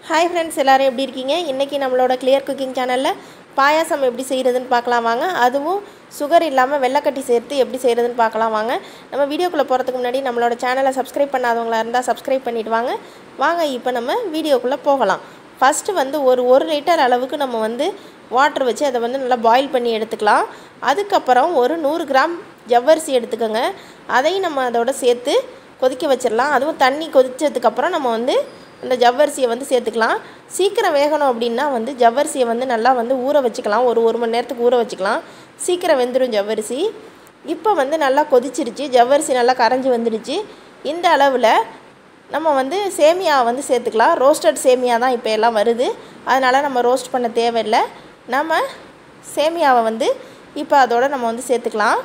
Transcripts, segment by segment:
hi friends எல்லோரும் எப்படி இருக்கீங்க இன்றைக்கி நம்மளோட கிளியர் குக்கிங் சேனலில் பாயாசம் எப்படி செய்கிறதுன்னு பார்க்கலாம் வாங்க அதுவும் சுகர் இல்லாமல் வெள்ளைக்கட்டி சேர்த்து எப்படி செய்கிறதுன்னு பார்க்கலாம் வாங்க நம்ம வீடியோக்குள்ளே போகிறதுக்கு முன்னாடி நம்மளோட சேனலை சப்ஸ்கிரைப் பண்ணாதவங்களா இருந்தால் சப்ஸ்கிரைப் பண்ணிட்டு வாங்க வாங்க இப்போ நம்ம வீடியோக்குள்ளே போகலாம் ஃபஸ்ட்டு வந்து ஒரு ஒரு லிட்டர் அளவுக்கு நம்ம வந்து வாட்டர் வச்சு அதை வந்து நல்லா பாயில் பண்ணி எடுத்துக்கலாம் அதுக்கப்புறம் ஒரு நூறு கிராம் ஜவ்வரிசி எடுத்துக்கோங்க அதையும் நம்ம அதோட சேர்த்து கொதிக்க வச்சிடலாம் அதுவும் தண்ணி கொதிச்சதுக்கப்புறம் நம்ம வந்து இந்த ஜவ்வரிசியை வந்து சேர்த்துக்கலாம் சீக்கிரம் வேகணும் அப்படின்னா வந்து ஜவ்வரிசியை வந்து நல்லா வந்து ஊற வச்சுக்கலாம் ஒரு ஒரு மணி நேரத்துக்கு ஊற வச்சுக்கலாம் சீக்கிரம் வெந்துடும் ஜவ்வரிசி இப்போ வந்து நல்லா கொதிச்சிருச்சு ஜவ்வரிசி நல்லா கரைஞ்சி வந்துடுச்சு இந்த அளவில் நம்ம வந்து சேமியா வந்து சேர்த்துக்கலாம் ரோஸ்டட் சேமியா தான் இப்போ எல்லாம் வருது அதனால் நம்ம ரோஸ்ட் பண்ண தேவையில்லை நம்ம சேமியாவை வந்து இப்போ அதோட நம்ம வந்து சேர்த்துக்கலாம்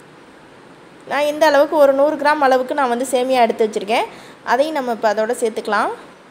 நான் இந்த அளவுக்கு ஒரு நூறு கிராம் அளவுக்கு நான் வந்து சேமியா எடுத்து வச்சுருக்கேன் அதையும் நம்ம இப்போ அதோட சேர்த்துக்கலாம்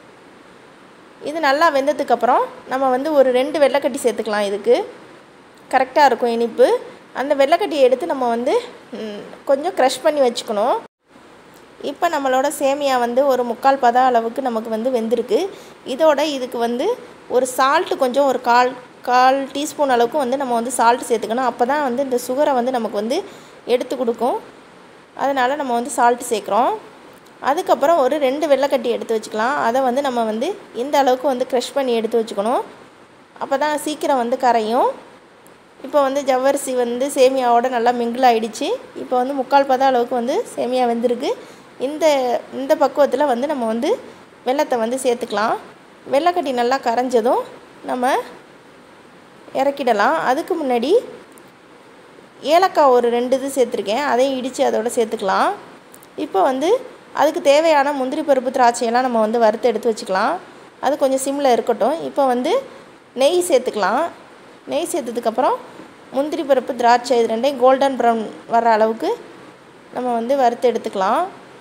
இது நல்லா வெந்ததுக்கப்புறம் நம்ம வந்து ஒரு ரெண்டு வெள்ளைக்கட்டி சேர்த்துக்கலாம் இதுக்கு கரெக்டாக இருக்கும் இனிப்பு அந்த வெள்ளைக்கட்டியை எடுத்து நம்ம வந்து ம், கொஞ்சம் க்ரஷ் பண்ணி வச்சுக்கணும் இப்போ நம்மளோட சேமியா வந்து ஒரு முக்கால் பத அளவுக்கு நமக்கு வந்து வெந்திருக்கு இதோட இதுக்கு வந்து ஒரு சால்ட்டு கொஞ்சம் ஒரு கால் கால் டீஸ்பூன் அளவுக்கு வந்து நம்ம வந்து சால்ட் சேர்த்துக்கணும் அப்போ தான் வந்து இந்த சுகரை வந்து நமக்கு வந்து எடுத்து கொடுக்கும் அதனால் நம்ம வந்து சால்ட் சேர்க்குறோம் அதுக்கப்புறம் ஒரு ரெண்டு வெள்ளைக்கட்டி எடுத்து வச்சுக்கலாம் அதை வந்து நம்ம வந்து இந்த அளவுக்கு வந்து க்ரஷ் பண்ணி எடுத்து வச்சுக்கணும் அப்போ தான் சீக்கிரம் வந்து கரையும் இப்போ வந்து ஜவ்வரிசி வந்து சேமியாவோட நல்லா மிங்கிள் ஆயிடுச்சு இப்போ வந்து முக்கால் பத அளவுக்கு வந்து சேமியா வெந்திருக்கு இந்த இந்த பக்குவத்தில் வந்து நம்ம வந்து வெள்ளத்தை வந்து சேர்த்துக்கலாம் வெள்ளைக்கட்டி நல்லா கரைஞ்சதும் நம்ம இறக்கிடலாம் அதுக்கு முன்னாடி ஏலக்காய் ஒரு ரெண்டு இது சேர்த்துருக்கேன் அதையும் இடித்து அதோட சேர்த்துக்கலாம் இப்போ வந்து அதுக்கு தேவையான முந்திரி பருப்பு திராட்சையெல்லாம் நம்ம வந்து வறுத்து எடுத்து வச்சுக்கலாம் அது கொஞ்சம் சிம்மில் இருக்கட்டும் இப்போ வந்து நெய் சேர்த்துக்கலாம் நெய் சேர்த்ததுக்கப்புறம் முந்திரி பருப்பு திராட்சை இது ரெண்டையும் கோல்டன் ப்ரௌன் வர அளவுக்கு நம்ம வந்து வறுத்து எடுத்துக்கலாம்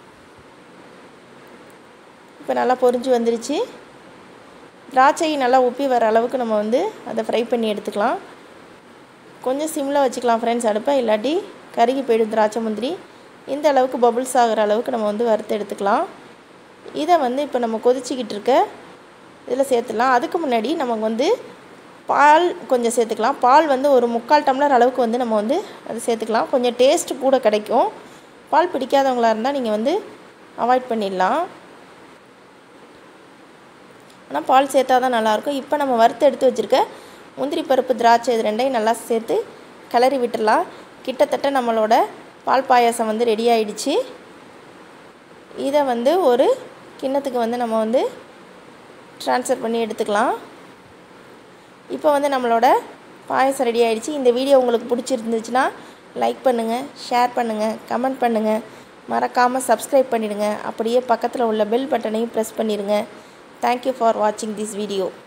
இப்போ நல்லா பொரிஞ்சு வந்துருச்சு திராட்சை நல்லா உப்பி வர அளவுக்கு நம்ம வந்து அதை ஃப்ரை பண்ணி எடுத்துக்கலாம் கொஞ்சம் சிம்மில் வச்சுக்கலாம் ஃப்ரெண்ட்ஸ் அடுப்பை இல்லாட்டி கருகி போயிடும் திராட்சை முந்திரி இந்த அளவுக்கு பபுள்ஸ் ஆகிற அளவுக்கு நம்ம வந்து வறுத்து எடுத்துக்கலாம் இதை வந்து இப்போ நம்ம கொதிச்சிக்கிட்டு இருக்க இதில் சேர்த்துலாம் அதுக்கு முன்னாடி நமக்கு வந்து பால் கொஞ்சம் சேர்த்துக்கலாம் பால் வந்து ஒரு முக்கால் டம்ளர் அளவுக்கு வந்து நம்ம வந்து அது சேர்த்துக்கலாம் கொஞ்சம் டேஸ்ட் கூட கிடைக்கும் பால் பிடிக்காதவங்களா இருந்தால் நீங்கள் வந்து அவாய்ட் பண்ணிடலாம் ஆனால் பால் சேர்த்தா தான் நல்லாயிருக்கும் இப்போ நம்ம வறுத்து எடுத்து வச்சுருக்க முந்திரி பருப்பு திராட்சை இது ரெண்டையும் நல்லா சேர்த்து கிளறி விட்டுடலாம் கிட்டத்தட்ட நம்மளோட பால் பாயாசம் வந்து ரெடி ஆயிடுச்சு இதை வந்து ஒரு கிண்ணத்துக்கு வந்து நம்ம வந்து ட்ரான்ஸ்ஃபர் பண்ணி எடுத்துக்கலாம் இப்போ வந்து நம்மளோட பாயசம் ரெடி ஆயிடுச்சு இந்த வீடியோ உங்களுக்கு பிடிச்சிருந்துச்சுன்னா லைக் பண்ணுங்கள் ஷேர் பண்ணுங்கள் கமெண்ட் பண்ணுங்கள் மறக்காமல் சப்ஸ்கிரைப் பண்ணிடுங்க அப்படியே பக்கத்தில் உள்ள பெல் பட்டனையும் ப்ரெஸ் பண்ணிடுங்க தேங்க்யூ ஃபார் வாட்சிங் திஸ் வீடியோ